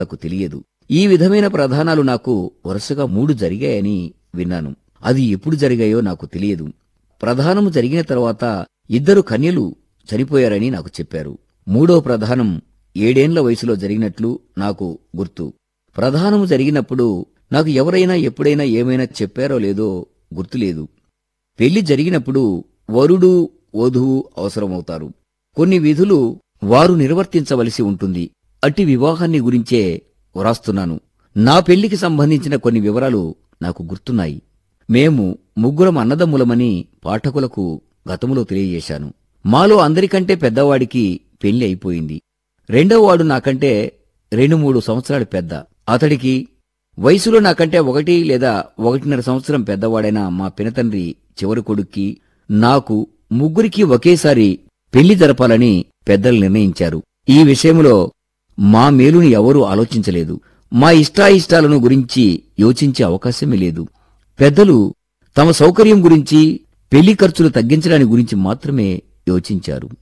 నాకు తెలియదు ఈ విధమైన ప్రధానాలు నాకు వరుసగా మూడు జరిగాయని విన్నాను అది ఎప్పుడు జరిగాయో నాకు తెలియదు ప్రధానము జరిగిన తర్వాత ఇద్దరు కన్యలు చనిపోయారని నాకు చెప్పారు మూడో ప్రధానం ఏడేండ్ల వయసులో జరిగినట్లు నాకు గుర్తు ప్రధానము జరిగినప్పుడు నాకు ఎవరైనా ఎప్పుడైనా ఏమైనా చెప్పారో లేదో గుర్తులేదు పెళ్లి జరిగినప్పుడు వరుడు వధువు అవసరమవుతారు కొన్ని విధులు వారు నిర్వర్తించవలసి ఉంటుంది అట్టి వివాహాన్ని గురించే వ్రాస్తున్నాను నా పెళ్లికి సంబంధించిన కొన్ని వివరాలు నాకు గుర్తున్నాయి మేము ముగ్గురం అన్నదమ్ములమని పాఠకులకు గతములో తెలియజేశాను మాలో అందరికంటే పెద్దవాడికి పెళ్లి అయిపోయింది రెండవవాడు నాకంటే రెండు మూడు సంవత్సరాలు పెద్ద అతడికి వయసులో నాకంటే ఒకటి లేదా ఒకటిన్నర సంవత్సరం పెద్దవాడైన మా పినతండ్రి చివరి కొడుక్కి నాకు ముగ్గురికి ఒకేసారి పెళ్లి జరపాలని పెద్దలు నిర్ణయించారు ఈ విషయంలో మా మేలుని ఎవరూ ఆలోచించలేదు మా ఇష్టాయిష్టాలను గురించి యోచించే అవకాశమే లేదు పెద్దలు తమ సౌకర్యం గురించి పెళ్లి ఖర్చులు తగ్గించడాని గురించి మాత్రమే యోచించారు